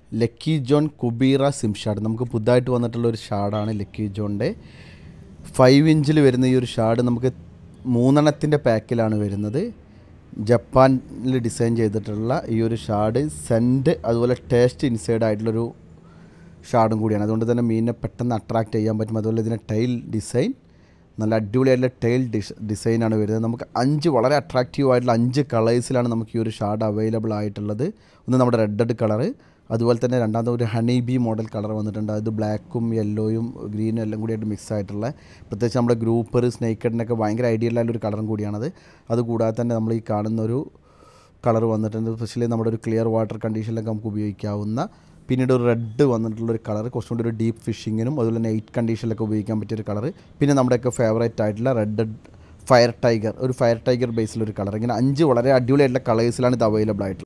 lucky John കുബീറ സിം shade നമുക്ക് പുതുതായിട്ട് വന്നിട്ടുള്ള ഒരു ഷാഡാണ് ലക്കി ജോണിൻ്റെ ഫൈവ് ഇഞ്ചിൽ വരുന്ന ഈ ഒരു ഷാഡ് നമുക്ക് മൂന്നെണ്ണത്തിൻ്റെ പാക്കിലാണ് വരുന്നത് ജപ്പാനിൽ ഡിസൈൻ ചെയ്തിട്ടുള്ള ഈ ഒരു ഷാഡ് സെൻറ്റ് അതുപോലെ ടേസ്റ്റ് ഇൻസൈഡ് ആയിട്ടുള്ളൊരു ഷാഡും കൂടിയാണ് അതുകൊണ്ട് തന്നെ മീനിനെ പെട്ടെന്ന് അട്രാക്റ്റ് ചെയ്യാൻ പറ്റും അതുപോലെ ഇതിൻ്റെ ടൈൽ ഡിസൈൻ നല്ല അടിപൊളിയായിട്ടുള്ള ടൈൽ ഡിഷ് ഡിസൈനാണ് വരുന്നത് നമുക്ക് അഞ്ച് വളരെ അട്രാക്റ്റീവ് ആയിട്ടുള്ള അഞ്ച് കളേഴ്സിലാണ് നമുക്ക് ഈ ഒരു ഷാഡ് അവൈലബിൾ ആയിട്ടുള്ളത് ഒന്ന് നമ്മുടെ റെഡ് കളറ് അതുപോലെ തന്നെ രണ്ടാമത്തെ ഒരു ഹണി ബി മോഡൽ കളർ വന്നിട്ടുണ്ട് അത് ബ്ലാക്കും യെല്ലോയും ഗ്രീനും എല്ലാം കൂടിയായിട്ട് മിക്സ് ആയിട്ടുള്ള പ്രത്യേകിച്ച് നമ്മുടെ ഗ്രൂപ്പർ സ്നേക്കഡിനൊക്കെ ഭയങ്കര ഐഡിയൽ ആയിട്ടുള്ള ഒരു കളറും കൂടിയാണത് അതുകൂടാതെ തന്നെ നമ്മൾ ഈ കാണുന്ന ഒരു കളർ വന്നിട്ടുണ്ട് സ്പെഷ്യലി നമ്മുടെ ഒരു ക്ലിയർ വാട്ടർ കണ്ടീഷനിലൊക്കെ നമുക്ക് ഉപയോഗിക്കാവുന്ന പിന്നീട് ഒരു റെഡ് വന്നിട്ടുള്ള ഒരു കളർ കുറച്ചും കൂടി ഒരു ഡീപ്പ് ഫിഷിങ്ങിനും അതുപോലെ തന്നെ എയ്റ്റ് കണ്ടീഷനിലൊക്കെ ഉപയോഗിക്കാൻ പറ്റിയ ഒരു കളർ പിന്നെ നമ്മുടെയൊക്കെ ഫേവറേറ്റ് ആയിട്ടുള്ള റെഡ് ഫയർ ടൈഗർ ഒരു ഫയർ ടൈഗർ ബേസിലൊരു കളർ ഇങ്ങനെ അഞ്ച് വളരെ അടിപൊളിയായിട്ടുള്ള കളേഴ്സിലാണ് ഇത് അവൈലബിൾ ആയിട്ടുള്ളത്